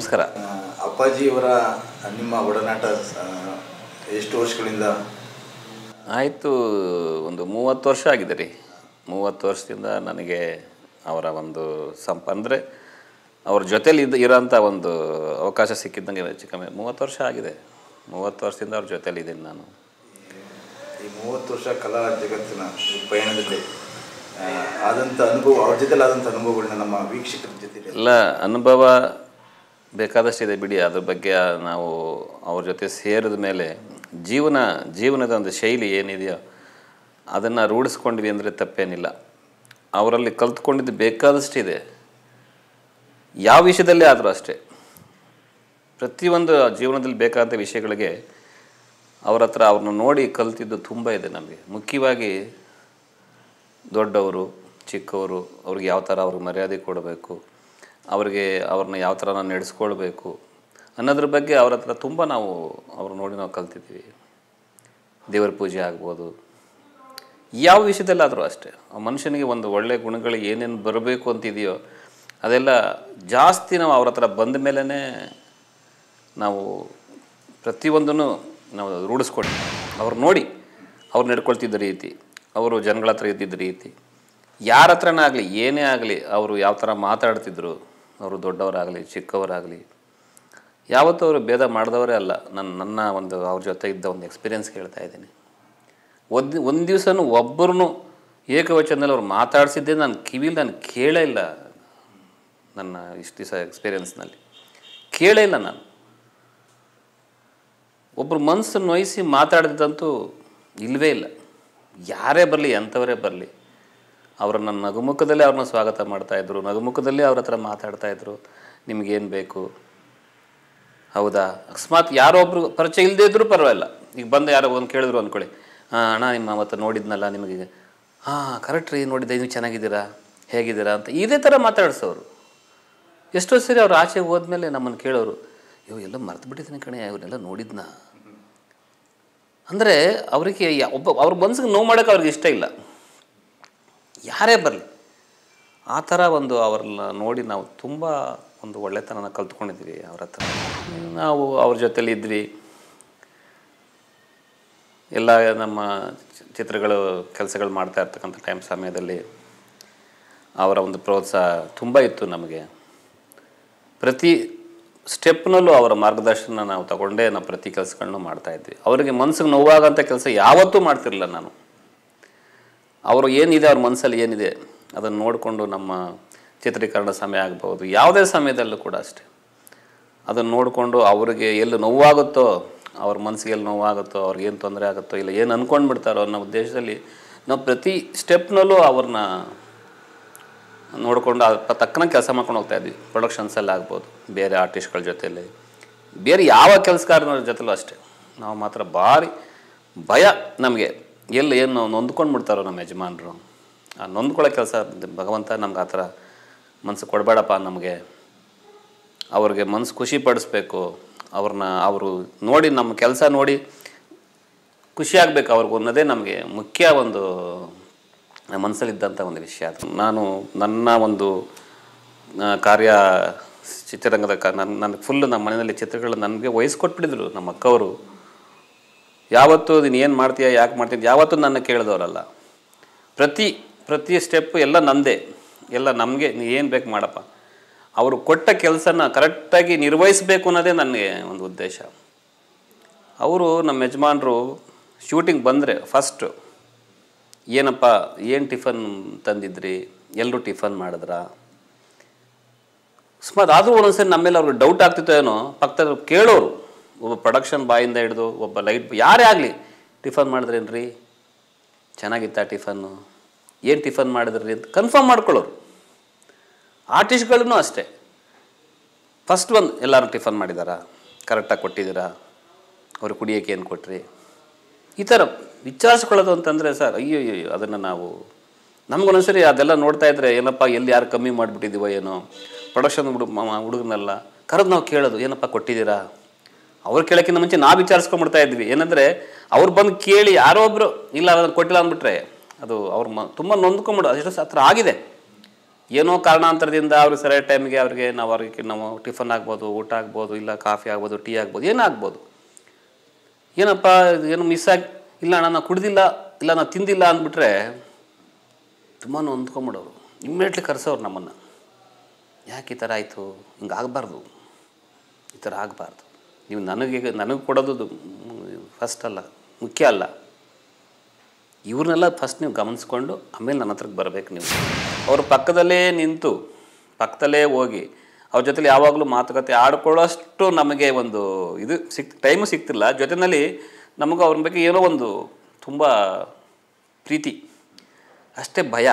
ನಮಸ್ಕಾರ ಆ, ಅಪ್ಪಾಜಿಯವರ ನಿಮ್ಮ ಒಡನಾಟ ಆ, ಎಷ್ಟು ವರ್ಷಗಳಿಂದ ಆಯಿತು ಒಂದು ಮೂವತ್ತು ವರ್ಷ ಆಗಿದೆ ರೀ ಮೂವತ್ತು ವರ್ಷದಿಂದ ನನಗೆ ಅವರ ಒಂದು ಸಂಪ ಅಂದರೆ ಅವ್ರ ಜೊತೇಲಿ ಇದ್ದ ಇರೋಂಥ ಒಂದು ಅವಕಾಶ ಸಿಕ್ಕಿದ್ದಂಗೆ ಹೆಚ್ಚು ಕಮ್ಮಿ ಮೂವತ್ತು ವರ್ಷ ಆಗಿದೆ ಮೂವತ್ತು ವರ್ಷದಿಂದ ಅವ್ರ ಜೊತೇಲಿ ಇದ್ದೀನಿ ನಾನು ಈ ಮೂವತ್ತು ವರ್ಷ ಕಲಾ ಜಗತ್ತಿನ ಈ ಪಯಣದಲ್ಲಿ ಆ, ಆದಂಥ ಅನುಭವ ಅವ್ರ ಜೊತೆಲಿ ಆದಂಥ ಅನುಭವಗಳನ್ನ ನಮ್ಮ ವೀಕ್ಷಕರ ಜೊತೆ ಎಲ್ಲ ಅನುಭವ ಬೇಕಾದಷ್ಟಿದೆ ಬಿಡಿ ಅದ್ರ ಬಗ್ಗೆ ನಾವು ಅವ್ರ ಜೊತೆ ಸೇರಿದ ಮೇಲೆ ಜೀವನ ಜೀವನದ ಒಂದು ಶೈಲಿ ಏನಿದೆಯೋ ಅದನ್ನು ರೂಢಿಸ್ಕೊಂಡ್ವಿ ಅಂದರೆ ತಪ್ಪೇನಿಲ್ಲ ಅವರಲ್ಲಿ ಕಲ್ತ್ಕೊಂಡಿದ್ದು ಬೇಕಾದಷ್ಟಿದೆ ಯಾವ ವಿಷಯದಲ್ಲೇ ಆದರೂ ಅಷ್ಟೇ ಪ್ರತಿಯೊಂದು ಜೀವನದಲ್ಲಿ ಬೇಕಾದ ವಿಷಯಗಳಿಗೆ ಅವ್ರ ಹತ್ರ ಅವ್ರನ್ನ ನೋಡಿ ಕಲ್ತಿದ್ದು ತುಂಬ ಇದೆ ನಮಗೆ ಮುಖ್ಯವಾಗಿ ದೊಡ್ಡವರು ಚಿಕ್ಕವರು ಅವ್ರಿಗೆ ಯಾವ ಥರ ಅವ್ರಿಗೆ ಮರ್ಯಾದೆ ಕೊಡಬೇಕು ಅವ್ರಿಗೆ ಅವ್ರನ್ನ ಯಾವ ಥರ ನಾವು ನಡೆಸ್ಕೊಳ್ಬೇಕು ಅನ್ನೋದ್ರ ಬಗ್ಗೆ ಅವ್ರ ಹತ್ರ ತುಂಬ ನಾವು ಅವ್ರು ನೋಡಿ ನಾವು ಕಲ್ತಿದ್ದೀವಿ ದೇವರ ಪೂಜೆ ಆಗ್ಬೋದು ಯಾವ ವಿಷಯದಲ್ಲಾದರೂ ಅಷ್ಟೇ ಆ ಮನುಷ್ಯನಿಗೆ ಒಂದು ಒಳ್ಳೆಯ ಗುಣಗಳು ಏನೇನು ಬರಬೇಕು ಅಂತಿದೆಯೋ ಅದೆಲ್ಲ ಜಾಸ್ತಿ ನಾವು ಅವ್ರ ಹತ್ರ ಬಂದ ಮೇಲೇ ನಾವು ಪ್ರತಿಯೊಂದನ್ನು ನಾವು ರೂಢಿಸ್ಕೊಂಡು ಅವ್ರು ನೋಡಿ ಅವ್ರು ನಡ್ಕೊಳ್ತಿದ್ದ ರೀತಿ ಅವರು ಜನಗಳ ಹತ್ರ ಇದ್ದಿದ್ದ ರೀತಿ ಯಾರ ಹತ್ರನೇ ಆಗಲಿ ಏನೇ ಆಗಲಿ ಅವರು ಯಾವ ಥರ ಮಾತಾಡ್ತಿದ್ರು ಅವರು ದೊಡ್ಡವರಾಗಲಿ ಚಿಕ್ಕವರಾಗಲಿ ಯಾವತ್ತೂ ಅವರು ಭೇದ ಮಾಡಿದವರೇ ಅಲ್ಲ ನನ್ನ ನನ್ನ ಒಂದು ಅವ್ರ ಜೊತೆ ಇದ್ದ ಒಂದು ಎಕ್ಸ್ಪೀರಿಯನ್ಸ್ ಹೇಳ್ತಾ ಇದ್ದೀನಿ ಒಂದು ಒಂದು ದಿವಸನೂ ಒಬ್ಬರನ್ನು ಏಕವಚನದಲ್ಲಿ ಅವ್ರು ಮಾತಾಡಿಸಿದ್ದೇ ನಾನು ಕಿವಿಲಿ ನಾನು ಕೇಳೇ ಇಲ್ಲ ನನ್ನ ಇಷ್ಟು ದಿವಸ ಎಕ್ಸ್ಪೀರಿಯನ್ಸ್ನಲ್ಲಿ ಕೇಳೇ ಇಲ್ಲ ನಾನು ಒಬ್ಬರು ಮನಸ್ಸು ನೋಯಿಸಿ ಮಾತಾಡಿದಂತೂ ಇಲ್ಲವೇ ಇಲ್ಲ ಯಾರೇ ಬರಲಿ ಎಂಥವರೇ ಬರಲಿ ಅವರನ್ನ ನಗುಮುಖದಲ್ಲೇ ಅವ್ರನ್ನ ಸ್ವಾಗತ ಮಾಡ್ತಾಯಿದ್ರು ನಗುಮುಖದಲ್ಲೇ ಅವ್ರ ಹತ್ರ ಮಾತಾಡ್ತಾಯಿದ್ರು ನಿಮಗೇನು ಬೇಕು ಹೌದಾ ಅಕಸ್ಮಾತ್ ಯಾರೋ ಒಬ್ರು ಪರಿಚಯ ಇಲ್ಲದೇ ಇದ್ರೂ ಪರವಾಗಿಲ್ಲ ಈಗ ಬಂದು ಯಾರೋ ಒಂದು ಕೇಳಿದ್ರು ಅಂದ್ಕೊಳ್ಳಿ ಹಾಂ ಅಣ್ಣ ನಿಮ್ಮ ಅವತ್ತು ನೋಡಿದ್ನಲ್ಲ ನಿಮಗೆ ಹಾಂ ಕರೆಕ್ಟ್ ರೀ ನೋಡಿದ್ದೆ ನೀವು ಚೆನ್ನಾಗಿದ್ದೀರಾ ಹೇಗಿದ್ದೀರಾ ಅಂತ ಇದೇ ಥರ ಮಾತಾಡ್ಸೋರು ಎಷ್ಟೋ ಸರಿ ಅವ್ರು ಆಚೆಗೆ ಹೋದ್ಮೇಲೆ ನಮ್ಮನ್ನು ಕೇಳೋರು ಇವ್ ಎಲ್ಲ ಮರ್ತು ಬಿಟ್ಟಿದ್ದೀನಿ ಕಣೆ ಇವನ್ನೆಲ್ಲ ನೋಡಿದ್ನ ಅಂದರೆ ಅವರಿಗೆ ಯಾ- ಒಬ್ಬ ಅವ್ರ ಮನ್ಸಿಗೆ ನೋವು ಮಾಡೋಕೆ ಅವ್ರಿಗೆ ಇಷ್ಟ ಇಲ್ಲ ಯಾರೇ ಬರಲಿ ಆ ಥರ ಒಂದು ಅವ್ರನ್ನ ನೋಡಿ ನಾವು ತುಂಬ ಒಂದು ಒಳ್ಳೆತನನ ಕಲ್ತ್ಕೊಂಡಿದ್ವಿ ಅವ್ರ ಹತ್ರ ನಾವು ಅವ್ರ ಜೊತೆಲಿ ಇದ್ವಿ ಎಲ್ಲ ನಮ್ಮ ಚಿ- ಚಿತ್ರಗಳು ಕೆಲಸಗಳು ಮಾಡ್ತಾ ಇರ್ತಕ್ಕಂಥ ಟೈಮ್ ಸಮಯದಲ್ಲಿ ಅವರ ಒಂದು ಪ್ರೋತ್ಸಾಹ ತುಂಬ ಇತ್ತು ನಮಗೆ ಪ್ರತಿ ಸ್ಟೆಪ್ನಲ್ಲೂ ಅವರ ಮಾರ್ಗದರ್ಶನ ನಾವು ತಗೊಂಡೇ ನಾವು ಪ್ರತಿ ಕೆಲಸಗಳನ್ನೂ ಮಾಡ್ತಾಯಿದ್ವಿ ಅವರಿಗೆ ಮನಸ್ಸಿಗೆ ನೋವಾಗಂಥ ಕೆಲಸ ಯಾವತ್ತೂ ಮಾಡ್ತಿರಲಿಲ್ಲ ನಾನು ಅವರು ಏನಿದೆ ಅವ್ರ ಮನಸ್ಸಲ್ಲಿ ಏನಿದೆ ಅದನ್ನು ನೋಡಿಕೊಂಡು ನಮ್ಮ ಚಿತ್ರೀಕರಣ ಸಮಯ ಆಗ್ಬೋದು ಯಾವುದೇ ಸಮಯದಲ್ಲೂ ಕೂಡ ಅಷ್ಟೇ ಅದನ್ನು ನೋಡಿಕೊಂಡು ಅವ್ರಿಗೆ ಎಲ್ಲಿ ನೋವಾಗುತ್ತೋ ಅವ್ರ ಮನಸ್ಸಿಗೆ ಎಲ್ಲಿ ನೋವಾಗುತ್ತೋ ಅವ್ರಿಗೆ ಏನು ತೊಂದರೆ ಆಗುತ್ತೋ ಇಲ್ಲ ಏನು ಅಂದ್ಕೊಂಡು ಬಿಡ್ತಾರೋ ಅನ್ನೋ ಉದ್ದೇಶದಲ್ಲಿ ನಾವು ಪ್ರತಿ ಸ್ಟೆಪ್ನಲ್ಲೂ ಅವ್ರನ್ನ ನೋಡಿಕೊಂಡು ಅದ್ರ ತಕ್ಕನ ಕೆಲಸ ಮಾಡ್ಕೊಂಡು ಹೋಗ್ತಾ ಇದ್ವಿ ಪ್ರೊಡಕ್ಷನ್ಸಲ್ಲಿ ಆಗ್ಬೋದು ಬೇರೆ ಆರ್ಟಿಸ್ಟ್ಗಳ ಜೊತೆಯಲ್ಲಿ ಬೇರೆ ಯಾವ ಕೆಲಸಗಾರನ ಜೊತೆಲೂ ಅಷ್ಟೇ ನಾವು ಮಾತ್ರ ಭಾರಿ ಭಯ ನಮಗೆ ಎಲ್ಲಿ ಏನು ನೊಂದ್ಕೊಂಡು ಬಿಡ್ತಾರೋ ನಮ್ಮ ಯಜಮಾನರು ಆ ನೊಂದ್ಕೊಳ್ಳೋ ಕೆಲಸ ಭಗವಂತ ನಮ್ಗೆ ಆ ಥರ ಮನಸ್ಸು ಕೊಡಬೇಡಪ್ಪ ನಮಗೆ ಅವ್ರಿಗೆ ಮನಸ್ಸು ಖುಷಿ ಪಡಿಸ್ಬೇಕು ಅವ್ರನ್ನ ಅವರು ನೋಡಿ ನಮ್ಮ ಕೆಲಸ ನೋಡಿ ಖುಷಿ ಆಗಬೇಕು ಅವ್ರಿಗೆ ಅನ್ನೋದೇ ನಮಗೆ ಮುಖ್ಯ ಒಂದು ಮನಸ್ಸಲ್ಲಿದ್ದಂಥ ಒಂದು ವಿಷಯ ಅದು ನಾನು ನನ್ನ ಒಂದು ಆ, ಕಾರ್ಯ ಚಿತ್ರರಂಗದ ಕ ನನ್ನ ನನಗೆ ಫುಲ್ ನಮ್ಮ ಮನೆಯಲ್ಲಿ ಚಿತ್ರಗಳು ನನಗೆ ವಹಿಸ್ಕೊಟ್ಬಿಟ್ಟಿದ್ರು ನಮ್ಮ ಅಕ್ಕವರು ಯಾವತ್ತೂ ನೀನು ಏನು ಮಾಡ್ತೀಯ ಯಾಕೆ ಮಾಡ್ತೀನಿ ಯಾವತ್ತೂ ನನ್ನ ಕೇಳಿದವರಲ್ಲ ಪ್ರತಿ ಪ್ರತಿ ಸ್ಟೆಪ್ ಎಲ್ಲ ನಂದೇ ಎಲ್ಲ ನಮಗೆ ನೀ ಏನು ಬೇಕು ಮಾಡಪ್ಪ ಅವರು ಕೊಟ್ಟ ಕೆಲಸನ ಕರೆಕ್ಟಾಗಿ ನಿರ್ವಹಿಸಬೇಕು ಅನ್ನೋದೇ ನನಗೆ ಒಂದು ಉದ್ದೇಶ ಅವರು ನಮ್ಮ ಯಜಮಾನರು ಶೂಟಿಂಗ್ ಬಂದರೆ ಫಸ್ಟು ಏನಪ್ಪ ಏನು ಟಿಫನ್ ತಂದಿದ್ರಿ ಎಲ್ಲರೂ ಟಿಫನ್ ಮಾಡಿದ್ರಾ ಅಕಸ್ಮಾತ್ ಆದರೂ ಒಂದೊಂದ್ಸರಿ ನಮ್ಮೇಲೆ ಅವ್ರಿಗೆ ಡೌಟ್ ಆಗ್ತಿತ್ತೋ ಏನೋ ಪಕ್ಕದ ಕೇಳೋರು ಒಬ್ಬ ಪ್ರೊಡಕ್ಷನ್ ಬಾಯಿಂದ ಹಿಡಿದು ಒಬ್ಬ ಲೈಟ್ ಯಾರೇ ಆಗಲಿ ಟಿಫನ್ ಮಾಡಿದ್ರೇನ್ರಿ ಚೆನ್ನಾಗಿತ್ತಾ ಟಿಫನ್ನು ಏನು ಟಿಫನ್ ಮಾಡಿದ್ರಿ ಅಂತ ಕನ್ಫರ್ಮ್ ಮಾಡ್ಕೊಳ್ಳೋರು ಆರ್ಟಿಸ್ಟ್ಗಳೂ ಅಷ್ಟೇ ಫಸ್ಟ್ ಒಂದು ಎಲ್ಲರೂ ಟಿಫನ್ ಮಾಡಿದಾರಾ ಕರೆಕ್ಟಾಗಿ ಕೊಟ್ಟಿದ್ದೀರಾ ಅವ್ರಿಗೆ ಕುಡಿಯೋಕೆ ಏನು ಕೊಟ್ರಿ ಈ ಥರ ವಿಚಾರಿಸ್ಕೊಳ್ಳೋದು ಅಂತಂದರೆ ಸರ್ ಅಯ್ಯೋ ಅಯ್ಯೋ ಅದನ್ನು ನಾವು ನಮ್ಗೊಂದೊಂದ್ಸರಿ ಅದೆಲ್ಲ ನೋಡ್ತಾ ಇದ್ರೆ ಏನಪ್ಪ ಎಲ್ಲಿ ಯಾರು ಕಮ್ಮಿ ಮಾಡಿಬಿಟ್ಟಿದ್ದೀವೋ ಏನೋ ಪ್ರೊಡಕ್ಷನ್ ಹುಡುಗ ಹುಡುಗನೆಲ್ಲ ಕರೆದು ನಾವು ಕೇಳೋದು ಏನಪ್ಪ ಕೊಟ್ಟಿದ್ದೀರಾ ಅವ್ರು ಕೇಳೋಕ್ಕಿಂತ ಮುಂಚೆ ನಾವು ವಿಚಾರಿಸ್ಕೊಂಡ್ಬಿಡ್ತಾ ಇದ್ವಿ ಏನಂದರೆ ಅವ್ರು ಬಂದು ಕೇಳಿ ಯಾರೋ ಒಬ್ಬರು ಇಲ್ಲ ಅದನ್ನು ಕೊಟ್ಟಿಲ್ಲ ಅಂದ್ಬಿಟ್ರೆ ಅದು ಅವ್ರು ಮ ತುಂಬ ನೊಂದ್ಕೊಂಬಿಡು ಅದೆಷ್ಟು ಹತ್ರ ಆಗಿದೆ ಏನೋ ಕಾರಣಾಂತರದಿಂದ ಅವ್ರಿಗೆ ಸರಿಯಾದ ಟೈಮಿಗೆ ಅವ್ರಿಗೆ ನಾವು ಅವ್ರಿಗೆ ನಾವು ಟಿಫನ್ ಆಗ್ಬೋದು ಊಟ ಆಗ್ಬೋದು ಇಲ್ಲ ಕಾಫಿ ಆಗ್ಬೋದು ಟೀ ಆಗ್ಬೋದು ಏನೋ ಆಗ್ಬೋದು ಏನಪ್ಪ ಏನು ಮಿಸ್ ಆಗಿ ಇಲ್ಲ ಅಣ್ಣ ನಾನು ಕುಡ್ದಿಲ್ಲ ಇಲ್ಲ ನಾನು ತಿಂದಿಲ್ಲ ಅಂದ್ಬಿಟ್ರೆ ತುಂಬ ನೊಂದ್ಕೊಂಬಿಡೋರು ಇಮ್ಮಿಡಿಯೇಟ್ಲಿ ಕರೆಸೋರು ನಮ್ಮನ್ನು ಯಾಕೆ ಈ ಥರ ಆಯಿತು ಹಿಂಗೆ ಆಗಬಾರ್ದು ಈ ಥರ ಆಗಬಾರ್ದು ನೀವು ನನಗೆ ನನಗೆ ಕೊಡೋದು ಫಸ್ಟ್ ಅಲ್ಲ ಮುಖ್ಯ ಅಲ್ಲ ಇವ್ರನ್ನೆಲ್ಲ ಫಸ್ಟ್ ನೀವು ಗಮನಿಸ್ಕೊಂಡು ಆಮೇಲೆ ನನ್ನ ಹತ್ರಕ್ಕೆ ಬರಬೇಕು ನೀವು ಅವ್ರ ಪಕ್ಕದಲ್ಲೇ ನಿಂತು ಪಕ್ಕದಲ್ಲೇ ಹೋಗಿ ಅವ್ರ ಜೊತೆಲಿ ಯಾವಾಗಲೂ ಮಾತುಕತೆ ಆಡ್ಕೊಳ್ಳೋಷ್ಟು ನಮಗೆ ಒಂದು ಇದು ಸಿಕ್ ಟೈಮು ಸಿಗ್ತಿಲ್ಲ ಜೊತೆಯಲ್ಲಿ ನಮಗೂ ಅವ್ರ ಬಗ್ಗೆ ಏನೋ ಒಂದು ತುಂಬ ಪ್ರೀತಿ ಅಷ್ಟೇ ಭಯ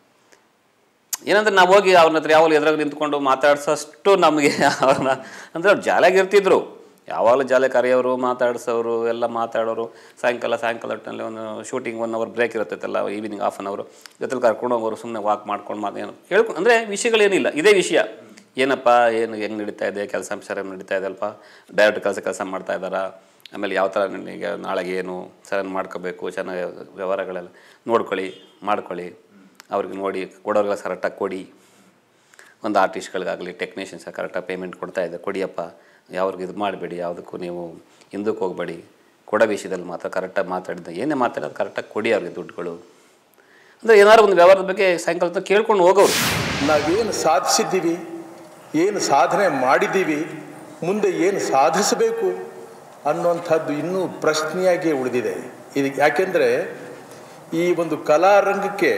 ಏನಂದ್ರೆ ನಾವು ಹೋಗಿ ಅವ್ರನ್ನ ಹತ್ರ ಯಾವಾಗಲೂ ಎದುರಾಗ ನಿಂತ್ಕೊಂಡು ಮಾತಾಡ್ಸೋಷ್ಟು ನಮಗೆ ಅವ್ರನ್ನ ಅಂದರೆ ಅವ್ರು ಜಾಲಿಯಾಗಿರ್ತಿದ್ರು ಯಾವಾಗಲೂ ಜಾಲಿ ಕರೆಯೋರು ಮಾತಾಡ್ಸೋರು ಎಲ್ಲ ಮಾತಾಡೋರು ಸಾಯಂಕಾಲ ಸಾಯಂಕಾಲ ಹೊತ್ತಿನಲ್ಲಿ ಒಂದು ಶೂಟಿಂಗ್ ಒನ್ ಅವರ್ ಬ್ರೇಕ್ ಇರುತ್ತಲ್ಲ ಈವ್ನಿಂಗ್ ಹಾಫ್ ಆನ್ ಅವರು ಜೊತೆಲಿ ಕರ್ಕೊಂಡು ಹೋಗೋರು ಸುಮ್ಮನೆ ವಾಕ್ ಮಾಡ್ಕೊಂಡು ಮಾತು ಏನು ಹೇಳ್ಕೊಂಡು ಅಂದರೆ ವಿಷಯಗಳೇನಿಲ್ಲ ಇದೇ ವಿಷಯ ಏನಪ್ಪ ಏನು ಹೆಂಗೆ ನಡೀತಾ ಇದೆ ಕೆಲಸ ಸರಿಯಾಗಿ ನಡೀತಾ ಇದೆ ಅಲ್ಪ ಡೈರೆಕ್ಟ್ ಕೆಲಸ ಕೆಲಸ ಮಾಡ್ತಾ ಇದ್ದಾರಾ ಆಮೇಲೆ ಯಾವ ಥರ ನನಗೆ ನಾಳೆಗೆ ಏನು ಸರಿಯಾಗಿ ಮಾಡ್ಕೋಬೇಕು ಚೆನ್ನಾಗಿ ವ್ಯವಹಾರಗಳೆಲ್ಲ ನೋಡ್ಕೊಳ್ಳಿ ಮಾಡ್ಕೊಳ್ಳಿ ಅವ್ರಿಗೆ ನೋಡಿ ಕೊಡೋರಿಗೆಲ್ಲ ಕರೆಕ್ಟಾಗಿ ಕೊಡಿ ಒಂದು ಆರ್ಟಿಸ್ಟ್ಗಳಿಗಾಗಲಿ ಟೆಕ್ನಿಷಿಯನ್ಸ್ ಕರೆಕ್ಟಾಗಿ ಪೇಮೆಂಟ್ ಕೊಡ್ತಾ ಇದೆ ಕೊಡಿಯಪ್ಪ ಯಾವ್ರಿಗೆ ಇದು ಮಾಡಬೇಡಿ ಯಾವುದಕ್ಕೂ ನೀವು ಹಿಂದಕ್ಕೆ ಹೋಗಬೇಡಿ ಕೊಡೋ ವಿಷಯದಲ್ಲಿ ಮಾತ್ರ ಕರೆಕ್ಟಾಗಿ ಮಾತಾಡಿದ ಏನೇ ಮಾತಾಡೋದು ಕರೆಕ್ಟಾಗಿ ಕೊಡಿ ಅವ್ರಿಗೆ ದುಡ್ಡುಗಳು ಅಂದರೆ ಏನಾದ್ರು ಒಂದು ವ್ಯವಹಾರದ ಬಗ್ಗೆ ಸಾಯಂಕಾಲ ಹೊತ್ತು ಕೇಳ್ಕೊಂಡು ಹೋಗೋರು ನಾವೇನು ಸಾಧಿಸಿದ್ದೀವಿ ಏನು ಸಾಧನೆ ಮಾಡಿದ್ದೀವಿ ಮುಂದೆ ಏನು ಸಾಧಿಸಬೇಕು ಅನ್ನುವಂಥದ್ದು ಇನ್ನೂ ಪ್ರಶ್ನೆಯಾಗಿ ಉಳಿದಿದೆ ಇದು ಯಾಕೆಂದರೆ ಈ ಒಂದು ಕಲಾರಂಗಕ್ಕೆ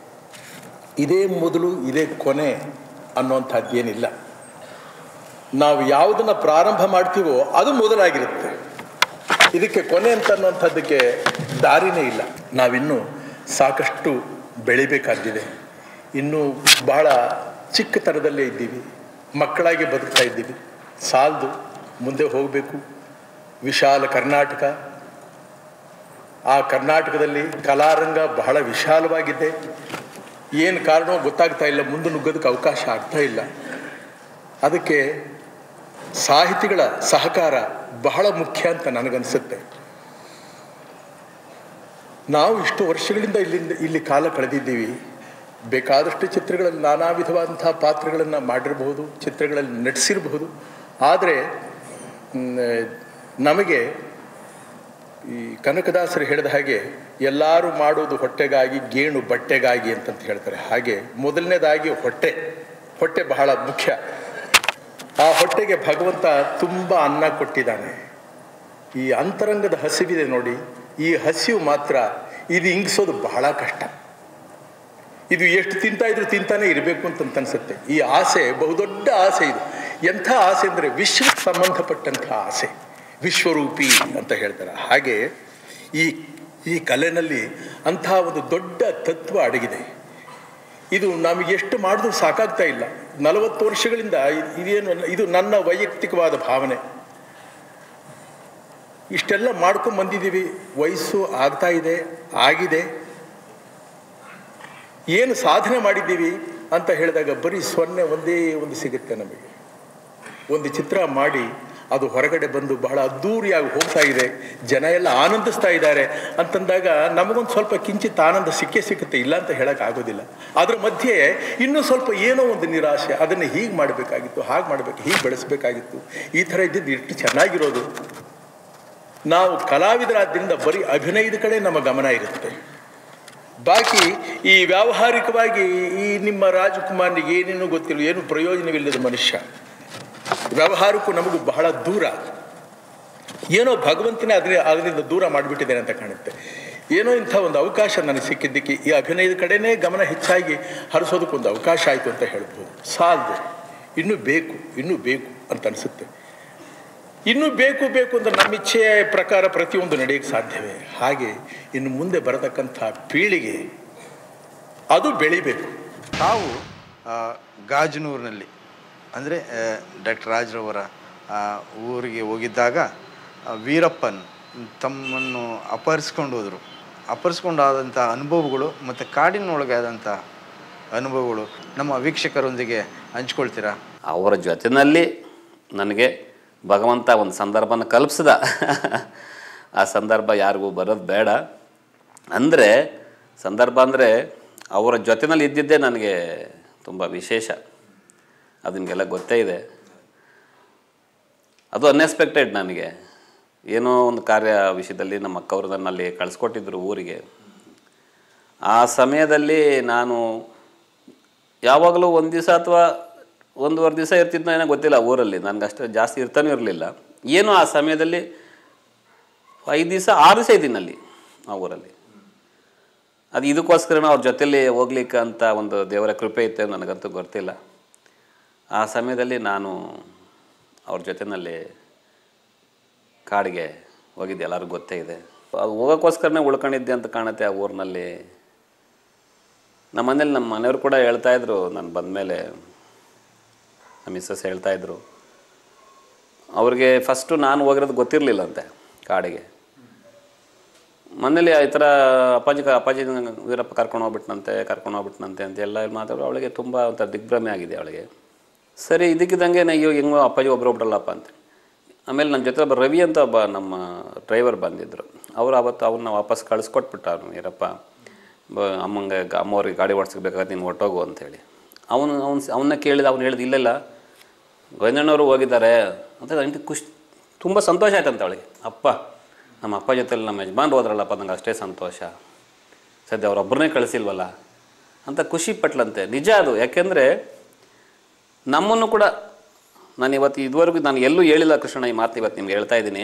ಇದೇ ಮೊದಲು ಇದೇ ಕೊನೆ ಅನ್ನುವಂಥದ್ದು ಏನಿಲ್ಲ ನಾವು ಯಾವುದನ್ನು ಪ್ರಾರಂಭ ಮಾಡ್ತೀವೋ ಅದು ಮೊದಲಾಗಿರುತ್ತೆ ಇದಕ್ಕೆ ಕೊನೆ ಅಂತ ಅನ್ನುವಂಥದ್ದಕ್ಕೆ ದಾರಿನೇ ಇಲ್ಲ ನಾವಿನ್ನೂ ಸಾಕಷ್ಟು ಬೆಳಿಬೇಕಾಗಿದೆ ಇನ್ನೂ ಬಹಳ ಚಿಕ್ಕತನದಲ್ಲೇ ಇದ್ದೀವಿ ಮಕ್ಕಳಾಗಿ ಬದುಕ್ತಾ ಇದ್ದೀವಿ ಸಾಲದು ಮುಂದೆ ಹೋಗಬೇಕು ವಿಶಾಲ ಕರ್ನಾಟಕ ಆ ಕರ್ನಾಟಕದಲ್ಲಿ ಕಲಾರಂಗ ಬಹಳ ವಿಶಾಲವಾಗಿದೆ ಏನು ಕಾರಣವೋ ಗೊತ್ತಾಗ್ತಾ ಇಲ್ಲ ಮುಂದೆ ನುಗ್ಗೋದಕ್ಕೆ ಅವಕಾಶ ಆಗ್ತಾ ಇಲ್ಲ ಅದಕ್ಕೆ ಸಾಹಿತಿಗಳ ಸಹಕಾರ ಬಹಳ ಮುಖ್ಯ ಅಂತ ನನಗನ್ಸುತ್ತೆ ನಾವು ಇಷ್ಟು ವರ್ಷಗಳಿಂದ ಇಲ್ಲಿಂದ ಇಲ್ಲಿ ಕಾಲ ಕಳೆದಿದ್ದೀವಿ ಬೇಕಾದಷ್ಟು ಚಿತ್ರಗಳಲ್ಲಿ ನಾನಾ ವಿಧವಾದಂತಹ ಪಾತ್ರಗಳನ್ನು ಮಾಡಿರಬಹುದು ಚಿತ್ರಗಳಲ್ಲಿ ನಟಿಸಿರಬಹುದು ಆದರೆ ಮ್, ನಮಗೆ ಈ ಕನಕದಾಸರು ಹೇಳಿದ ಹಾಗೆ ಎಲ್ಲರೂ ಮಾಡೋದು ಹೊಟ್ಟೆಗಾಗಿ ಗೇಣು ಬಟ್ಟೆಗಾಗಿ ಅಂತಂತ ಹೇಳ್ತಾರೆ ಹಾಗೆ ಮೊದಲನೇದಾಗಿ ಹೊಟ್ಟೆ ಹೊಟ್ಟೆ ಬಹಳ ಮುಖ್ಯ ಆ ಹೊಟ್ಟೆಗೆ ಭಗವಂತ ತುಂಬ ಅನ್ನ ಕೊಟ್ಟಿದ್ದಾನೆ ಈ ಅಂತರಂಗದ ಹಸಿವಿದೆ ನೋಡಿ ಈ ಹಸಿವು ಮಾತ್ರ ಇದು ಇಂಗಿಸೋದು ಬಹಳ ಕಷ್ಟ ಇದು ಎಷ್ಟು ತಿಂತಾ ಇದ್ರು ತಿಂತಾನೆ ಇರಬೇಕು ಅಂತ ಅನ್ಸುತ್ತೆ ಈ ಆಸೆ ಬಹುದೊಡ್ಡ ಆಸೆ ಇದು ಎಂಥ ಆಸೆ ಅಂದರೆ ವಿಶ್ವಕ್ಕೆ ಸಂಬಂಧಪಟ್ಟಂಥ ಆಸೆ ವಿಶ್ವರೂಪಿ ಅಂತ ಹೇಳ್ತಾರೆ ಹಾಗೆ ಈ ಈ ಕಲೆನಲ್ಲಿ ಅಂಥ ಒಂದು ದೊಡ್ಡ ತತ್ವ ಅಡಗಿದೆ ಇದು ನಮಗೆ ಎಷ್ಟು ಮಾಡಿದ್ರೂ ಸಾಕಾಗ್ತಾ ಇಲ್ಲ ನಲವತ್ತು ವರ್ಷಗಳಿಂದ ಇ- ಇದೇನು ಇದು ನನ್ನ ವೈಯಕ್ತಿಕವಾದ ಭಾವನೆ ಇಷ್ಟೆಲ್ಲ ಮಾಡ್ಕೊಂಡು ಬಂದಿದ್ದೀವಿ ವಯಸ್ಸು ಆಗ್ತಾ ಇದೆ ಆಗಿದೆ ಏನು ಸಾಧನೆ ಮಾಡಿದ್ದೀವಿ ಅಂತ ಹೇಳಿದಾಗ ಬರೀ ಸೊನ್ನೆ ಒಂದೇ ಒಂದು ಸಿಗುತ್ತೆ ನಮಗೆ ಒಂದು ಚಿತ್ರ ಮಾಡಿ ಅದು ಹೊರಗಡೆ ಬಂದು ಬಹಳ ಅದ್ಧೂರಿಯಾಗಿ ಹೋಗ್ತಾ ಇದೆ ಜನ ಎಲ್ಲ ಆನಂದಿಸ್ತಾ ಇದ್ದಾರೆ ಅಂತಂದಾಗ ನಮಗೊಂದು ಸ್ವಲ್ಪ ಕಿಂಚಿತ್ ಆನಂದ ಸಿಕ್ಕೇ ಸಿಕ್ಕುತ್ತೆ ಇಲ್ಲ ಅಂತ ಹೇಳಕ್ ಆಗೋದಿಲ್ಲ ಅದ್ರ ಮಧ್ಯೆ ಇನ್ನೂ ಸ್ವಲ್ಪ ಏನೋ ಒಂದು ನಿರಾಶೆ ಅದನ್ನು ಹೀಗೆ ಮಾಡಬೇಕಾಗಿತ್ತು ಹಾಗೆ ಮಾಡಬೇಕು ಹೀಗೆ ಬೆಳೆಸಬೇಕಾಗಿತ್ತು ಈ ಥರ ಇದ್ದಿದ್ದು ಎಷ್ಟು ಚೆನ್ನಾಗಿರೋದು ನಾವು ಕಲಾವಿದರಾದ್ದರಿಂದ ಬರೀ ಅಭಿನಯದ ಕಡೆ ನಮ್ಮ ಗಮನ ಇರುತ್ತೆ ಬಾಕಿ ಈ ವ್ಯಾವಹಾರಿಕವಾಗಿ ಈ ನಿಮ್ಮ ರಾಜಕುಮಾರನಿಗೆ ಏನೇನು ಗೊತ್ತಿಲ್ಲ ಏನು ಪ್ರಯೋಜನವಿಲ್ಲದ ಮನುಷ್ಯ ವ್ಯವಹಾರಕ್ಕೂ ನಮಗೂ ಬಹಳ ದೂರ ಏನೋ ಭಗವಂತನೇ ಅದರ ಅದರಿಂದ ದೂರ ಮಾಡಿಬಿಟ್ಟಿದ್ದೇನೆ ಅಂತ ಕಾಣುತ್ತೆ ಏನೋ ಇಂಥ ಒಂದು ಅವಕಾಶ ನನಗೆ ಸಿಕ್ಕಿದ್ದಕ್ಕೆ ಈ ಅಭಿನಯದ ಕಡೆನೇ ಗಮನ ಹೆಚ್ಚಾಗಿ ಹರಿಸೋದಕ್ಕೊಂದು ಅವಕಾಶ ಆಯಿತು ಅಂತ ಹೇಳ್ಬೋದು ಸಾಲದು ಇನ್ನೂ ಬೇಕು ಇನ್ನೂ ಬೇಕು ಅಂತ ಅನಿಸುತ್ತೆ ಇನ್ನೂ ಬೇಕು ಬೇಕು ಅಂತ ನಮ್ಮ ಇಚ್ಛೆಯ ಪ್ರಕಾರ ಪ್ರತಿಯೊಂದು ನಡೆಯಕ್ಕೆ ಸಾಧ್ಯವೇ ಹಾಗೆ ಇನ್ನು ಮುಂದೆ ಬರತಕ್ಕಂಥ ಪೀಳಿಗೆ ಅದು ಬೆಳಿಬೇಕು ತಾವು ಆ, ಗಾಜನೂರಿನಲ್ಲಿ ಅಂದರೆ ಡಾಕ್ಟರ್ ರಾಜ್ರವರ ಆ, ಊರಿಗೆ ಹೋಗಿದ್ದಾಗ ಆ, ವೀರಪ್ಪನ್ ತಮ್ಮನ್ನು ಅಪಹರಿಸ್ಕೊಂಡು ಹೋದರು ಅಪಹರಿಸ್ಕೊಂಡಾದಂಥ ಅನುಭವಗಳು ಮತ್ತು ಕಾಡಿನೊಳಗೆ ಆದಂಥ ಅನುಭವಗಳು ನಮ್ಮ ವೀಕ್ಷಕರೊಂದಿಗೆ ಹಂಚ್ಕೊಳ್ತೀರಾ ಅವರ ಜೊತೆಯಲ್ಲಿ ನನಗೆ ಭಗವಂತ ಒಂದು ಸಂದರ್ಭನ ಕಲ್ಪಿಸ್ದ ಆ ಸಂದರ್ಭ ಯಾರಿಗೂ ಬರೋದು ಬೇಡ ಅಂದರೆ ಸಂದರ್ಭ ಅಂದರೆ ಅವರ ಜೊತೆನಲ್ಲಿ ಇದ್ದಿದ್ದೇ ನನಗೆ ತುಂಬ ವಿಶೇಷ ಅದು ನಿಮಗೆಲ್ಲ ಗೊತ್ತೇ ಇದೆ ಅದು ಅನ್ಎಕ್ಸ್ಪೆಕ್ಟೆಡ್ ನನಗೆ ಏನೋ ಒಂದು ಕಾರ್ಯ ವಿಷಯದಲ್ಲಿ ನಮ್ಮ ಅಕ್ಕವರು ನನ್ನಲ್ಲಿ ಕಳಿಸ್ಕೊಟ್ಟಿದ್ರು ಊರಿಗೆ ಆ ಸಮಯದಲ್ಲಿ ನಾನು ಯಾವಾಗಲೂ ಒಂದು ದಿವಸ ಅಥವಾ ಒಂದೂವರೆ ದಿವಸ ಇರ್ತಿದ್ನೋ ಏನೋ ಗೊತ್ತಿಲ್ಲ ಊರಲ್ಲಿ ನನಗೆ ಅಷ್ಟು ಜಾಸ್ತಿ ಇರ್ತಾನೂ ಇರಲಿಲ್ಲ ಏನೋ ಆ ಸಮಯದಲ್ಲಿ ಐದು ದಿವಸ ಆರು ದಿವಸ ಇದ್ದೀನಿ ಅಲ್ಲಿ ಆ ಊರಲ್ಲಿ ಅದು ಇದಕ್ಕೋಸ್ಕರನೂ ಅವ್ರ ಜೊತೆಲಿ ಹೋಗ್ಲಿಕ್ಕೆ ಅಂತ ಒಂದು ದೇವರ ಕೃಪೆ ಇತ್ತೆ ನನಗಂತೂ ಗೊತ್ತಿಲ್ಲ ಆ ಸಮಯದಲ್ಲಿ ನಾನು ಅವ್ರ ಜೊತೆಯಲ್ಲಿ ಕಾಡಿಗೆ ಹೋಗಿದ್ದೆ ಎಲ್ಲರಿಗೂ ಗೊತ್ತೇ ಇದೆ ಅದು ಹೋಗೋಕ್ಕೋಸ್ಕರನೇ ಉಳ್ಕೊಂಡಿದ್ದೆ ಅಂತ ಕಾಣುತ್ತೆ ಆ ಊರಿನಲ್ಲಿ ನಮ್ಮ ಮನೇಲಿ ನಮ್ಮ ಮನೆಯವರು ಕೂಡ ಹೇಳ್ತಾ ಇದ್ರು ನಾನು ಬಂದಮೇಲೆ ನಮ್ಮ ಮಿಸ್ಸಸ್ ಹೇಳ್ತಾ ಇದ್ರು ಅವ್ರಿಗೆ ಫಸ್ಟು ನಾನು ಹೋಗಿರೋದು ಗೊತ್ತಿರಲಿಲ್ಲ ಅಂತೆ ಕಾಡಿಗೆ ಮನೇಲಿ ಈ ಥರ ಅಪ್ಪಾಜಿ ಅಪ್ಪಾಜಿ ವೀರಪ್ಪ ಕರ್ಕೊಂಡು ಹೋಗ್ಬಿಟ್ನಂತೆ ಕರ್ಕೊಂಡು ಹೋಗ್ಬಿಟ್ನಂತೆ ಅಂತ ಎಲ್ಲ ಮಾತಾಡೋ ಅವಳಿಗೆ ತುಂಬ ಒಂಥರ ದಿಗ್ಭ್ರಮೆ ಆಗಿದೆ ಅವಳಿಗೆ ಸರಿ ಇದಕ್ಕಿದ್ದಂಗೆ ನಾ ಅಯ್ಯೋ ಹೆಂಗೋ ಅಪ್ಪಾಜಿ ಒಬ್ಬರು ಒಬ್ರಲ್ಲಪ್ಪ ಅಂತ ಆಮೇಲೆ ನನ್ನ ಜೊತೆ ಒಬ್ಬ ರವಿ ಅಂತ ಒಬ್ಬ ನಮ್ಮ ಡ್ರೈವರ್ ಬಂದಿದ್ದರು ಅವರು ಅವತ್ತು ಅವ್ರನ್ನ ವಾಪಸ್ ಕಳಿಸ್ಕೊಟ್ಬಿಟ್ಟ ಅವ್ನು ವೀರಪ್ಪ ಬ ಅಮ್ಮಂಗೆ ಗ- ಅಮ್ಮವ್ರಿಗೆ ಗಾಡಿ ಓಡಿಸ್ಬೇಕಾಗತ್ತೆ ನೀನು ಹೊಟ್ಟೋಗು ಅಂತೇಳಿ ಅವನು ಅವ್ನು ಅವನ್ನ ಕೇಳಿದ ಅವ್ನು ಹೇಳಿದ ಇಲ್ಲೆಲ್ಲ ಗೋವಿಂದಣ್ಣವರು ಹೋಗಿದ್ದಾರೆ ಅಂತ ನನಗೆ ಖುಷಿ ತುಂಬ ಸಂತೋಷ ಆಯ್ತಂತ ಅವಳಿಗೆ ಅಪ್ಪ ನಮ್ಮ ಅಪ್ಪ ಜೊತೆಲಿ ನಮ್ಮ ಯಜಮಾನ್ರು ಹೋದ್ರಲ್ಲಪ್ಪ ನಂಗೆ ಅಷ್ಟೇ ಸಂತೋಷ ಸದ್ಯ ಅವರೊಬ್ಬರನ್ನೇ ಕಳಿಸಿಲ್ವಲ್ಲ ಅಂತ ಖುಷಿ ಪಟ್ಲಂತೆ ನಿಜ ಅದು ಯಾಕೆಂದರೆ ನಮ್ಮನ್ನು ಕೂಡ ನಾನು ಇವತ್ತು ಇದುವರೆಗೂ ನಾನು ಎಲ್ಲೂ ಹೇಳಿಲ್ಲ ಕೃಷ್ಣ ಈ ಮಾತು ಇವತ್ತು ನಿಮ್ಗೆ ಹೇಳ್ತಾ ಇದ್ದೀನಿ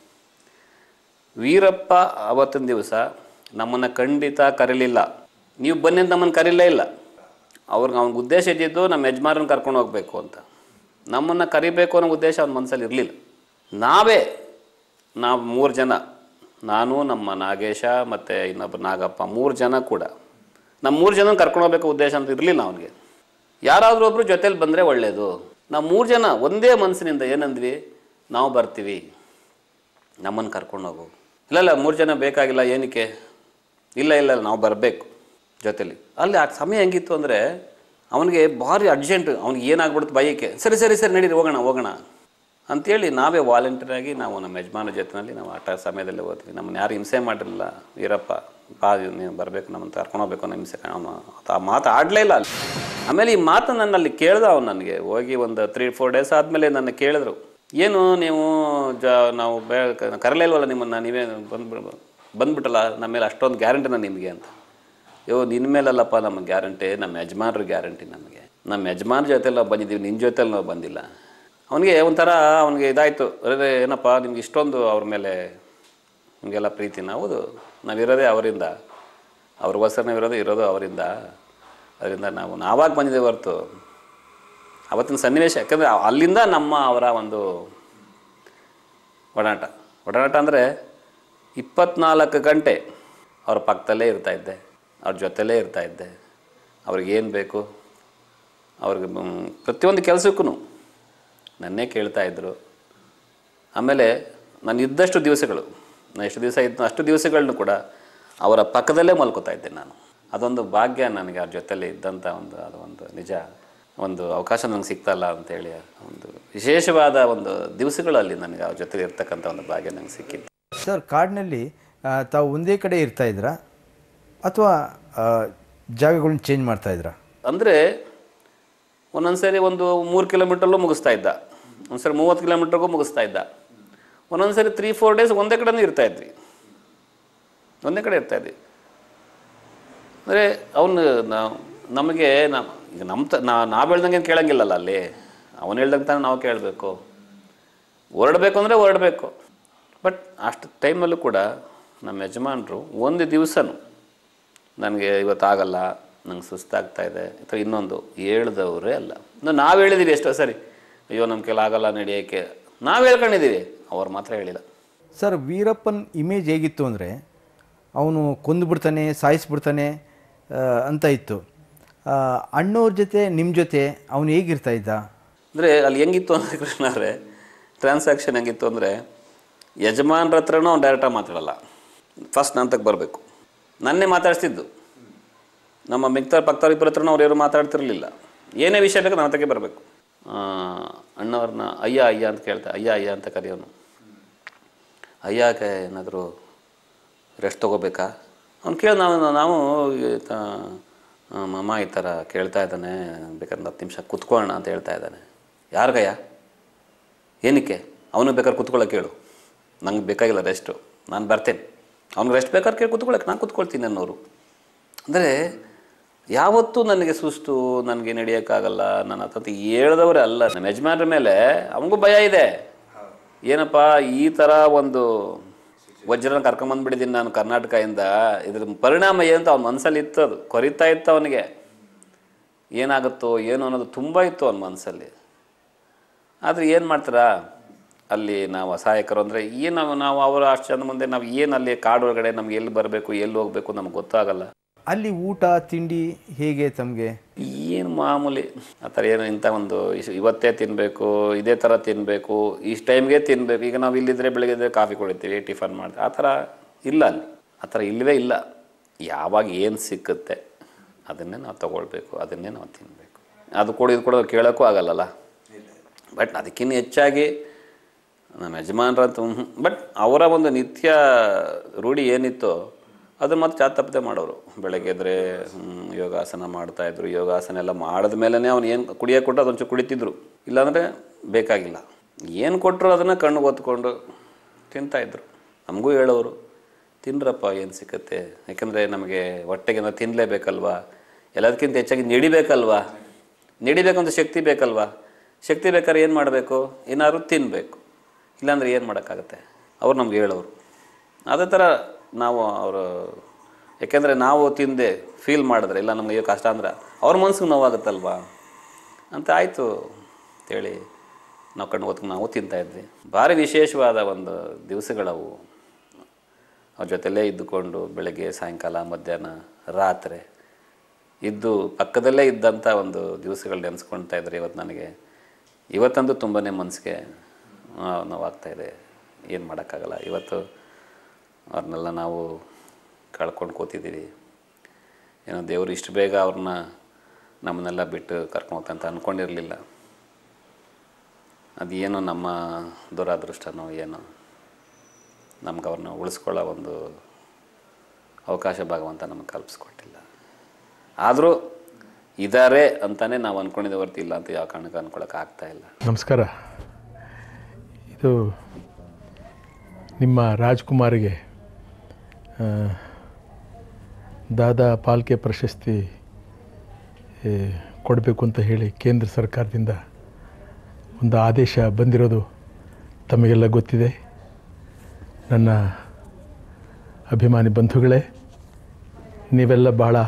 ವೀರಪ್ಪ ಅವತ್ತಿನ ದಿವಸ ನಮ್ಮನ್ನು ಖಂಡಿತ ಕರೀಲಿಲ್ಲ ನೀವು ಬನ್ನಿ ಅಂತ ನಮ್ಮನ್ನು ಕರೀಲೇ ಇಲ್ಲ ಅವ್ರಿಗೆ ಅವ್ನಿಗೆ ಉದ್ದೇಶ ಇದ್ದಿದ್ದು ನಮ್ಮ ಯಜಮಾರನ್ನ ಕರ್ಕೊಂಡು ಹೋಗಬೇಕು ಅಂತ ನಮ್ಮನ್ನು ಕರಿಬೇಕು ಅನ್ನೋ ಉದ್ದೇಶ ಅವ್ನ ಮನಸ್ಸಲ್ಲಿ ಇರಲಿಲ್ಲ ನಾವೇ ನಾವು ಮೂರು ಜನ ನಾನು ನಮ್ಮ ನಾಗೇಶ ಮತ್ತು ಇನ್ನೊಬ್ಬ ನಾಗಪ್ಪ ಮೂರು ಜನ ಕೂಡ ನಮ್ಮ ಮೂರು ಜನ ಕರ್ಕೊಂಡು ಹೋಗ್ಬೇಕು ಉದ್ದೇಶ ಅಂತ ಇರಲಿಲ್ಲ ಅವನಿಗೆ ಯಾರಾದರೂ ಒಬ್ಬರು ಜೊತೇಲಿ ಬಂದರೆ ಒಳ್ಳೆಯದು ನಾವು ಮೂರು ಜನ ಒಂದೇ ಮನಸ್ಸಿನಿಂದ ಏನಂದ್ವಿ ನಾವು ಬರ್ತೀವಿ ನಮ್ಮನ್ನು ಕರ್ಕೊಂಡು ಹೋಗು ಇಲ್ಲ ಇಲ್ಲ ಮೂರು ಜನ ಬೇಕಾಗಿಲ್ಲ ಏನಕ್ಕೆ ಇಲ್ಲ ಇಲ್ಲ ನಾವು ಬರಬೇಕು ಜೊತೇಲಿ ಅಲ್ಲಿ ಆ ಸಮಯ ಹೆಂಗಿತ್ತು ಅಂದರೆ ಅವನಿಗೆ ಭಾರಿ ಅರ್ಜೆಂಟ್ ಅವ್ನಿಗೆ ಏನಾಗ್ಬಿಡುತ್ತೆ ಬೈಯಕ್ಕೆ ಸರಿ ಸರಿ ಸರಿ ನಡೀರಿ ಹೋಗೋಣ ಹೋಗೋಣ ಅಂತೇಳಿ ನಾವೇ ವಾಲಂಟಿಯರ್ ಆಗಿ ನಾವು ನಮ್ಮ ಯಜಮಾನ ಜೊತೆಯಲ್ಲಿ ನಾವು ಆಟ ಸಮಯದಲ್ಲಿ ಹೋದ್ವಿ ನಮ್ಮನ್ನು ಯಾರು ಹಿಂಸೆ ಮಾಡಿರಲಿಲ್ಲ ವೀರಪ್ಪ ಬಾ ನೀವು ಬರಬೇಕು ನಮ್ಮನ್ನು ಕರ್ಕೊಂಡು ಹೋಗ್ಬೇಕು ಅನ್ನೋ ಹಿಂಸೆ ಅವನು ಆ ಮಾತು ಆಡಲೇ ಇಲ್ಲ ಅಲ್ಲಿ ಆಮೇಲೆ ಈ ಮಾತು ನನ್ನ ಅಲ್ಲಿ ಕೇಳ್ದ ಅವ್ನು ನನಗೆ ಹೋಗಿ ಒಂದು ತ್ರೀ ಫೋರ್ ಡೇಸ್ ಆದಮೇಲೆ ನನ್ನ ಕೇಳಿದ್ರು ಏನು ನೀವು ಜ ನಾವು ಬೇ ಕರಲೇ ಇಲ್ವಲ್ಲ ನಿಮ್ಮನ್ನು ನೀವೇ ಬಂದ್ಬಿಡ್ ಬಂದ್ಬಿಟ್ಟಲ್ಲ ನಮ್ಮ ಮೇಲೆ ಅಷ್ಟೊಂದು ಗ್ಯಾರಂಟಿನ ನಿಮಗೆ ಅಂತ ಯೋ ನಿನ್ನ ಮೇಲಲ್ಲಪ್ಪ ನಮ್ಮ ಗ್ಯಾರಂಟಿ ನಮ್ಮ ಯಜಮಾನ್ರ ಗ್ಯಾರಂಟಿ ನಮಗೆ ನಮ್ಮ ಯಜಮಾನ್ರ ಜೊತೆಲಿ ನಾವು ಬಂದಿದ್ದೀವಿ ನಿನ್ನ ಜೊತೆಲಿ ನಾವು ಬಂದಿಲ್ಲ ಅವನಿಗೆ ಒಂಥರ ಅವನಿಗೆ ಇದಾಯಿತು ಅರೆ ಏನಪ್ಪ ನಿಮ್ಗೆ ಇಷ್ಟೊಂದು ಅವ್ರ ಮೇಲೆ ನಿಮಗೆಲ್ಲ ಪ್ರೀತಿನ ಹೌದು ನಾವಿರೋದೇ ಅವರಿಂದ ಅವ್ರಿಗೋಸ್ಕರ ನಾವಿರೋದು ಇರೋದು ಅವರಿಂದ ಅದರಿಂದ ನಾವು ನಾವಾಗ ಬಂದಿದ್ದೇವೆ ಹೊರತು ಅವತ್ತಿನ ಸನ್ನಿವೇಶ ಯಾಕಂದರೆ ಅಲ್ಲಿಂದ ನಮ್ಮ ಅವರ ಒಂದು ಒಡನಾಟ ಒಡನಾಟ ಅಂದರೆ ಇಪ್ಪತ್ನಾಲ್ಕು ಗಂಟೆ ಅವ್ರ ಪಕ್ಕದಲ್ಲೇ ಇರ್ತಾ ಇದ್ದೆ ಅವ್ರ ಜೊತೆಲೇ ಇರ್ತಾ ಇದ್ದೆ ಅವ್ರಿಗೇನು ಬೇಕು ಅವ್ರಿಗೆ ಮ್, ಪ್ರತಿಯೊಂದು ಕೆಲಸಕ್ಕೂ ನನ್ನೇ ಕೇಳ್ತಾ ಇದ್ದರು ಆಮೇಲೆ ನಾನು ಇದ್ದಷ್ಟು ದಿವಸಗಳು ನಾನು ಎಷ್ಟು ದಿವಸ ಇದ್ದು ಅಷ್ಟು ದಿವಸಗಳನ್ನು ಕೂಡ ಅವರ ಪಕ್ಕದಲ್ಲೇ ಮಲ್ಕೋತಾ ಇದ್ದೆ ನಾನು ಅದೊಂದು ಭಾಗ್ಯ ನನಗೆ ಅವ್ರ ಜೊತೆಲಿ ಇದ್ದಂಥ ಒಂದು ಅದು ಒಂದು ನಿಜ ಒಂದು ಅವಕಾಶ ನನಗೆ ಸಿಗ್ತಲ್ಲ ಅಂತೇಳಿ ಒಂದು ವಿಶೇಷವಾದ ಒಂದು ದಿವಸಗಳಲ್ಲಿ ನನಗೆ ಅವ್ರ ಜೊತೆ ಇರ್ತಕ್ಕಂಥ ಒಂದು ಭಾಗ್ಯ ನನಗೆ ಸಿಕ್ಕಿತ್ತು ಸರ್ ಕಾಡಿನಲ್ಲಿ ಆ, ತಾವು ಒಂದೇ ಕಡೆ ಇರ್ತಾ ಇದ್ರಾ ಅಥವಾ ಜಾಗಗಳನ್ನ ಚೇಂಜ್ ಮಾಡ್ತಾ ಇದ್ರಾ ಅಂದರೆ ಒಂದೊಂದು ಸರಿ ಒಂದು ಮೂರು ಕಿಲೋಮೀಟರ್ಲೂ ಮುಗಿಸ್ತಾ ಇದ್ದ ಒಂದು ಸರಿ ಮೂವತ್ತು ಕಿಲೋಮೀಟ್ರಿಗೂ ಮುಗಿಸ್ತಾ ಇದ್ದ ಒಂದೊಂದು ಸರಿ ತ್ರೀ ಫೋರ್ ಡೇಸ್ ಒಂದೇ ಕಡೆನೇ ಇರ್ತಾ ಇದ್ವಿ ಒಂದೇ ಕಡೆ ಇರ್ತಾ ಇದ್ವಿ ಅಂದರೆ ಅವನು ನಾವು ನಮಗೆ ನಾವು ಈಗ ನಮ್ಮ ತ ನಾ ನಾವು ಹೇಳ್ದಂಗೆ ಕೇಳಂಗಿಲ್ಲಲ್ಲ ಅಲ್ಲಿ ಅವನು ಹೇಳ್ದಂಗೆ ತಾನೇ ನಾವು ಕೇಳಬೇಕು ಹೊರಡಬೇಕು ಅಂದರೆ ಹೊರಡಬೇಕು ಬಟ್ ಅಷ್ಟು ಟೈಮಲ್ಲೂ ಕೂಡ ನಮ್ಮ ಯಜಮಾನರು ಒಂದು ದಿವಸನೂ ನನಗೆ ಇವತ್ತಾಗಲ್ಲ ನಂಗೆ ಸುಸ್ತಾಗ್ತಾ ಇದೆ ಅಥವಾ ಇನ್ನೊಂದು ಹೇಳ್ದವರೇ ಅಲ್ಲ ಇನ್ನು ನಾವು ಹೇಳಿದ್ದೀವಿ ಎಷ್ಟೋ ಸರಿ ಅಯ್ಯೋ ನಮ್ಮ ಕೈಲಿ ಆಗಲ್ಲ ನಡೆಯೋಕ್ಕೆ ನಾವು ಹೇಳ್ಕೊಂಡಿದ್ದೀವಿ ಅವ್ರು ಮಾತ್ರ ಹೇಳಿಲ್ಲ ಸರ್ ವೀರಪ್ಪನ್ ಇಮೇಜ್ ಹೇಗಿತ್ತು ಅಂದರೆ ಅವನು ಕೊಂದುಬಿಡ್ತಾನೆ ಸಾಯಿಸ್ಬಿಡ್ತಾನೆ ಆ, ಅಂತ ಇತ್ತು ಆ, ಅಣ್ಣವ್ರ ಜೊತೆ ನಿಮ್ಮ ಜೊತೆ ಅವನು ಹೇಗಿರ್ತಾ ಇದ್ದ ಅಂದರೆ ಅಲ್ಲಿ ಹೆಂಗಿತ್ತು ಅಂದರೆ ಕೃಷ್ಣ ಅವರೇ ಟ್ರಾನ್ಸಾಕ್ಷನ್ ಹೆಂಗಿತ್ತು ಅಂದರೆ ಯಜಮಾನ್ರ ಹತ್ರನೂ ಅವ್ನು ಡೈರೆಕ್ಟಾಗಿ ಮಾತಾಡಲ್ಲ ಫಸ್ಟ್ ನನ್ನ ತಗ ಬರಬೇಕು ನನ್ನೇ ಮಾತಾಡ್ತಿದ್ದು ನಮ್ಮ ಮಿಕ್ತವ್ರ ಪಕ್ತವ್ರ ಇಬ್ಬರ ಹತ್ರನೂ ಅವ್ರು ಯಾರು ಮಾತಾಡ್ತಿರ್ಲಿಲ್ಲ ಏನೇ ವಿಷಯ ಬೇಕು ನನ್ನ ತಗೆ ಬರಬೇಕು ಅಣ್ಣವ್ರನ್ನ ಅಯ್ಯ ಅಯ್ಯ ಅಂತ ಕೇಳ್ತಾ ಅಯ್ಯ ಅಯ್ಯ ಅಂತ ಕರೆಯೋನು ಅಯ್ಯಕ್ಕೆ ಏನಾದರೂ ರೆಸ್ಟ್ ತೊಗೋಬೇಕಾ ಅವ್ನು ಕೇಳಿ ನಾವು ನಾವು ಈ ತ- ಆ, ಮಾಮ ಈ ಥರ ಕೇಳ್ತಾ ಇದ್ದಾನೆ ಬೇಕಾದ್ರೆ ಹತ್ತು ನಿಮಿಷ ಕುತ್ಕೊಳ್ಳೋಣ ಅಂತ ಹೇಳ್ತಾ ಇದ್ದಾನೆ ಯಾರಿಗಯ್ಯ ಏನಕ್ಕೆ ಅವನು ಬೇಕಾದ್ರೆ ಕುತ್ಕೊಳ್ಳೋಕೆ ಕೇಳು ನಂಗೆ ಬೇಕಾಗಿಲ್ಲ ರೆಸ್ಟು ನಾನು ಬರ್ತೇನೆ ಅವ್ನಿಗೆ ರೆಸ್ಟ್ ಬೇಕಾದ್ರೆ ಕೇಳಿ ಕುತ್ಕೊಳ್ಳೋಕೆ ನಾನು ಕುತ್ಕೊಳ್ತೀನಿ ಅನ್ನೋರು ಅಂದರೆ ಯಾವತ್ತೂ ನನಗೆ ಸುಸ್ತು ನನಗೆ ನಡೆಯೋಕ್ಕಾಗಲ್ಲ ನನ್ನ ಹತ್ರ ಹೇಳ್ದವ್ರೆ ಅಲ್ಲ ನಮ್ಮ ಯಜಮಾನ್ರ ಮೇಲೆ ಅವನಿಗೂ ಭಯ ಇದೆ ಏನಪ್ಪ ಈ ಥರ ಒಂದು ವಜ್ರನ ಕರ್ಕೊಂಬಂದ್ಬಿಟ್ಟಿದ್ದೀನಿ ನಾನು ಕರ್ನಾಟಕದಿಂದ ಇದ್ರ ಪರಿಣಾಮ ಏನಂತ ಅವ್ನ ಮನಸ್ಸಲ್ಲಿ ಇತ್ತು ಅದು ಕೊರಿತಾ ಇತ್ತು ಅವನಿಗೆ ಏನಾಗುತ್ತೋ ಏನು ಅನ್ನೋದು ತುಂಬ ಇತ್ತು ಅವನ ಮನಸ್ಸಲ್ಲಿ ಆದರೆ ಏನು ಮಾಡ್ತಾರಾ ಅಲ್ಲಿ ನಾವು ಅಸಹಾಯಕರು ಅಂದರೆ ಏನು ನಾವು ನಾವು ಅವರ ಅಷ್ಟು ಜನ ಮುಂದೆ ನಾವು ಏನು ಅಲ್ಲಿ ಕಾಡೊಳಗಡೆ ನಮ್ಗೆ ಎಲ್ಲಿ ಬರಬೇಕು ಎಲ್ಲಿ ಹೋಗಬೇಕು ನಮ್ಗೆ ಗೊತ್ತಾಗಲ್ಲ ಅಲ್ಲಿ ಊಟ ತಿಂಡಿ ಹೇಗೆ ತಮಗೆ ಏನು ಮಾಮೂಲಿ ಆ ಥರ ಏನು ಇಂಥ ಒಂದು ಇಸ್- ಇವತ್ತೇ ತಿನ್ನಬೇಕು ಇದೇ ಥರ ತಿನ್ನಬೇಕು ಇಷ್ಟು ಟೈಮ್ಗೆ ತಿನ್ನಬೇಕು ಈಗ ನಾವು ಇಲ್ಲಿದ್ದರೆ ಬೆಳಗ್ಗೆ ಎದ್ರೆ ಕಾಫಿ ಕುಡಿತೀವಿ ಟಿಫನ್ ಮಾಡ್ತೀವಿ ಆ ಥರ ಇಲ್ಲ ಅಲ್ಲಿ ಆ ಥರ ಇಲ್ಲವೇ ಇಲ್ಲ ಯಾವಾಗ ಏನು ಸಿಕ್ಕುತ್ತೆ ಅದನ್ನೇ ನಾವು ತಗೊಳ್ಬೇಕು ಅದನ್ನೇ ನಾವು ತಿನ್ನಬೇಕು ಅದು ಕೂಡ ಇದು ಕೂಡ ಕೇಳೋಕ್ಕೂ ಆಗಲ್ಲಲ್ಲ ಬಟ್ ಅದಕ್ಕಿಂತ ಹೆಚ್ಚಾಗಿ ನಮ್ಮ ಯಜಮಾನ್ರಂತೂ ಬಟ್ ಅವರ ಒಂದು ನಿತ್ಯ ರೂಢಿ ಏನಿತ್ತೋ ಅದನ್ನು ಮತ್ತೆ ಚಾ ತಪ್ಪದೆ ಮಾಡೋರು ಬೆಳಗ್ಗೆ ಎದ್ರೆ ಹ್ಮ್, ಯೋಗಾಸನ ಮಾಡ್ತಾಯಿದ್ರು ಯೋಗಾಸನ ಎಲ್ಲ ಮಾಡಿದ ಮೇಲೇ ಅವ್ನು ಏನು ಕುಡಿಯೋಕೆ ಕೊಟ್ಟು ಅದೊಂಚೂರು ಕುಡಿತಿದ್ರು ಇಲ್ಲಾಂದರೆ ಬೇಕಾಗಿಲ್ಲ ಏನು ಕೊಟ್ಟರು ಅದನ್ನು ಕಣ್ಣು ಒತ್ಕೊಂಡು ತಿಂತಾಯಿದ್ರು ನಮಗೂ ಹೇಳೋರು ತಿನ್ರಪ್ಪ ಏನು ಸಿಕ್ಕತ್ತೆ ಯಾಕಂದರೆ ನಮಗೆ ಹೊಟ್ಟೆಗೆ ನಾವು ತಿನ್ನಲೇಬೇಕಲ್ವಾ ಎಲ್ಲದಕ್ಕಿಂತ ಹೆಚ್ಚಾಗಿ ನಡಿಬೇಕಲ್ವಾ ನಡಿಬೇಕಂತ ಶಕ್ತಿ ಬೇಕಲ್ವಾ ಶಕ್ತಿ ಬೇಕಾದ್ರೆ ಏನು ಮಾಡಬೇಕು ಏನಾದ್ರು ತಿನ್ನಬೇಕು ಇಲ್ಲಾಂದ್ರೆ ಏನು ಮಾಡೋಕ್ಕಾಗತ್ತೆ ಅವ್ರು ನಮ್ಗೆ ಹೇಳೋರು ಅದೇ ಥರ ನಾವು ಅವರು ಯಾಕೆಂದರೆ ನಾವು ತಿಂದೆ ಫೀಲ್ ಮಾಡಿದ್ರೆ ಇಲ್ಲ ನಮಗೆ ಕಷ್ಟ ಅಂದ್ರೆ ಅವ್ರ ಮನ್ಸಿಗೆ ನೋವಾಗುತ್ತಲ್ವಾ ಅಂತ ಆಯಿತು ಅಂತೇಳಿ ನಾವು ಕಣ್ಣು ಹೊತ್ಕೊಂಡು ನಾವು ತಿಂತಾಯಿದ್ವಿ ಭಾರಿ ವಿಶೇಷವಾದ ಒಂದು ದಿವಸಗಳವು ಅವ್ರ ಜೊತೆಲೇ ಇದ್ದುಕೊಂಡು ಬೆಳಗ್ಗೆ ಸಾಯಂಕಾಲ ಮಧ್ಯಾಹ್ನ ರಾತ್ರಿ ಇದ್ದು ಪಕ್ಕದಲ್ಲೇ ಇದ್ದಂಥ ಒಂದು ದಿವಸಗಳು ನೆನೆಸ್ಕೊಳ್ತಾ ಇದ್ದಾರೆ ಇವತ್ತು ನನಗೆ ಇವತ್ತಂತೂ ತುಂಬಾ ಮನಸ್ಸಿಗೆ ನೋವಾಗ್ತಾಯಿದೆ ಏನು ಮಾಡೋಕ್ಕಾಗಲ್ಲ ಇವತ್ತು ಅವ್ರನ್ನೆಲ್ಲ ನಾವು ಕಳ್ಕೊಂಡು ಕೂತಿದ್ದೀವಿ ಏನೋ ದೇವರು ಇಷ್ಟು ಬೇಗ ಅವ್ರನ್ನ ನಮ್ಮನ್ನೆಲ್ಲ ಬಿಟ್ಟು ಕರ್ಕೊಂಡು ಹೋಗ್ತಂತ ಅಂದ್ಕೊಂಡಿರಲಿಲ್ಲ ಅದೇನೋ ನಮ್ಮ ದುರಾದೃಷ್ಟನೋ ಏನೋ ನಮ್ಗೆ ಅವ್ರನ್ನ ಉಳಿಸ್ಕೊಳ್ಳೋ ಒಂದು ಅವಕಾಶ ಭಗವಂತ ನಮಗೆ ಕಲ್ಪಿಸ್ಕೊಟ್ಟಿಲ್ಲ ಆದರೂ ಇದ್ದಾರೆ ಅಂತಲೇ ನಾವು ಅಂದ್ಕೊಂಡಿದ್ದೆ ಹೊರ್ತು ಇಲ್ಲ ಅಂತ ಯಾವ ಕಾರಣಕ್ಕೆ ಅಂದ್ಕೊಳಕ್ಕೆ ಆಗ್ತಾ ಇಲ್ಲ ನಮಸ್ಕಾರ ಇದು ನಿಮ್ಮ ರಾಜ್ಕುಮಾರಿಗೆ ಆ, ದಾದಾ ಪಾಲ್ಕೆ ಪ್ರಶಸ್ತಿ ಏ, ಕೊಡಬೇಕು ಅಂತ ಹೇಳಿ ಕೇಂದ್ರ ಸರ್ಕಾರದಿಂದ ಒಂದು ಆದೇಶ ಬಂದಿರೋದು ತಮಗೆಲ್ಲ ಗೊತ್ತಿದೆ ನನ್ನ ಅಭಿಮಾನಿ ಬಂಧುಗಳೇ ನೀವೆಲ್ಲ ಭಾಳ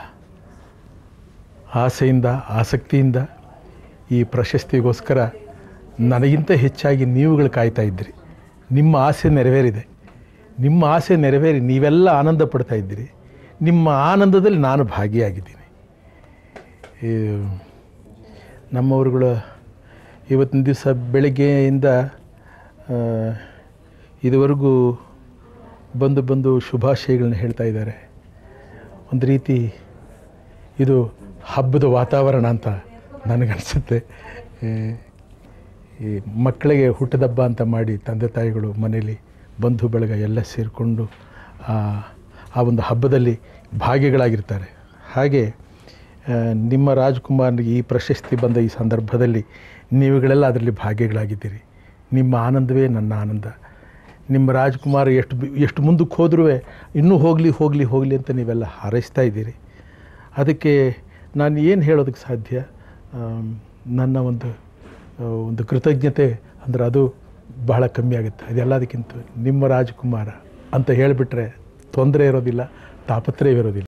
ಆಸೆಯಿಂದ ಆಸಕ್ತಿಯಿಂದ ಈ ಪ್ರಶಸ್ತಿಗೋಸ್ಕರ ನನಗಿಂತ ಹೆಚ್ಚಾಗಿ ನೀವುಗಳು ಕಾಯ್ತಾ ಇದ್ದೀರಿ ನಿಮ್ಮ ಆಸೆ ನೆರವೇರಿದೆ ನಿಮ್ಮ ಆಸೆ ನೆರವೇರಿ ನೀವೆಲ್ಲ ಆನಂದ ಪಡ್ತಾ ಇದ್ದೀರಿ ನಿಮ್ಮ ಆನಂದದಲ್ಲಿ ನಾನು ಭಾಗಿಯಾಗಿದ್ದೀನಿ ಈ ನಮ್ಮವರುಗಳು ಇವತ್ತಿನ ದಿವಸ ಬೆಳಗ್ಗೆಯಿಂದ ಆ, ಇದುವರೆಗೂ ಬಂದು ಬಂದು ಶುಭಾಶಯಗಳನ್ನ ಹೇಳ್ತಾ ಇದ್ದಾರೆ ಒಂದು ರೀತಿ ಇದು ಹಬ್ಬದ ವಾತಾವರಣ ಅಂತ ನನಗನ್ಸುತ್ತೆ ಈ ಈ ಮಕ್ಕಳಿಗೆ ಹುಟ್ಟದಬ್ಬ ಅಂತ ಮಾಡಿ ತಂದೆ ತಾಯಿಗಳು ಮನೇಲಿ ಬಂಧು ಬಳಗ ಎಲ್ಲ ಸೇರಿಕೊಂಡು ಆ ಆ ಒಂದು ಹಬ್ಬದಲ್ಲಿ ಭಾಗಿಗಳಾಗಿರ್ತಾರೆ ಹಾಗೆ ಆ, ನಿಮ್ಮ ರಾಜ್ಕುಮಾರ್ನಿಗೆ ಈ ಪ್ರಶಸ್ತಿ ಬಂದ ಈ ಸಂದರ್ಭದಲ್ಲಿ ನೀವುಗಳೆಲ್ಲ ಅದರಲ್ಲಿ ಭಾಗಿಗಳಾಗಿದ್ದೀರಿ ನಿಮ್ಮ ಆನಂದವೇ ನನ್ನ ಆನಂದ ನಿಮ್ಮ ರಾಜ್ಕುಮಾರ್ ಎಷ್ಟು ಬಿ- ಎಷ್ಟು ಮುಂದಕ್ಕೆ ಹೋದ್ರೂ ಇನ್ನೂ ಹೋಗಲಿ ಹೋಗಲಿ ಹೋಗಲಿ ಅಂತ ನೀವೆಲ್ಲ ಹಾರೈಸ್ತಾ ಇದ್ದೀರಿ ಅದಕ್ಕೆ ನಾನು ಏನು ಹೇಳೋದಕ್ಕೆ ಸಾಧ್ಯ ಆಮ್, ನನ್ನ ಒಂದು ಆ, ಒಂದು ಕೃತಜ್ಞತೆ ಅಂದರೆ ಅದು ಬಹಳ ಕಮ್ಮಿ ಆಗುತ್ತೆ ಅದೆಲ್ಲದಕ್ಕಿಂತ ನಿಮ್ಮ ರಾಜ್ಕುಮಾರ ಅಂತ ಹೇಳಿಬಿಟ್ರೆ ತೊಂದರೆ ಇರೋದಿಲ್ಲ ತಾಪತ್ರಯವಿರೋದಿಲ್ಲ